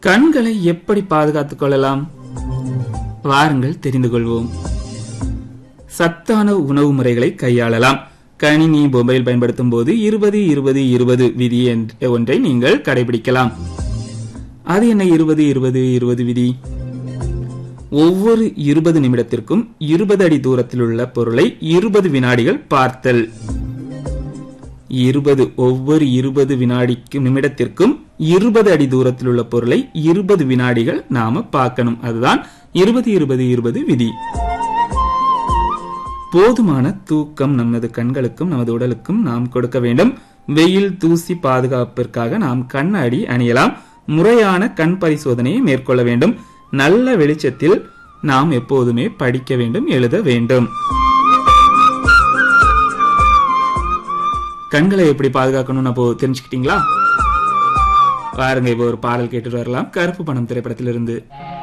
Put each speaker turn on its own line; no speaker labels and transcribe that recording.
கண்களை எப்படி பாதுகாத்துக் கொள்ளலாம் வாருங்கள் தெரிந்து கொள்வோம் சத்தான உணவு முறைகளை கையாளலாம் கணினி மொபைல் பயன்படுத்தும் போது இருபது இருபது இருபது விதி என்ற ஒன்றை நீங்கள் கடைபிடிக்கலாம் அது என்ன இருபது இருபது இருபது விதி ஒவ்வொரு இருபது நிமிடத்திற்கும் இருபது அடி தூரத்தில் உள்ள பொருளை இருபது வினாடிகள் பார்த்தல் இருபது ஒவ்வொரு இருபது வினாடிக்கும் நிமிடத்திற்கும் இருபது அடி தூரத்தில் உள்ள பொருளை இருபது வினாடிகள் நாம பார்க்கணும் அதுதான் இருபது இருபது இருபது விதி போதுமான தூக்கம் நமது கண்களுக்கும் நமது உடலுக்கும் நாம் கொடுக்க வேண்டும் வெயில் தூசி பாதுகாப்பிற்காக நாம் கண்ணாடி அணியலாம் முறையான கண் பரிசோதனையை மேற்கொள்ள வேண்டும் நல்ல வெளிச்சத்தில் நாம் எப்போதுமே படிக்க வேண்டும் எழுத வேண்டும் கண்களை எப்படி பாதுகாக்கணும்னு அப்போ தெரிஞ்சுக்கிட்டீங்களா பாருங்க இப்போ ஒரு பாடல் கேட்டுட்டு வரலாம் கருப்பு பணம் திரைப்படத்திலிருந்து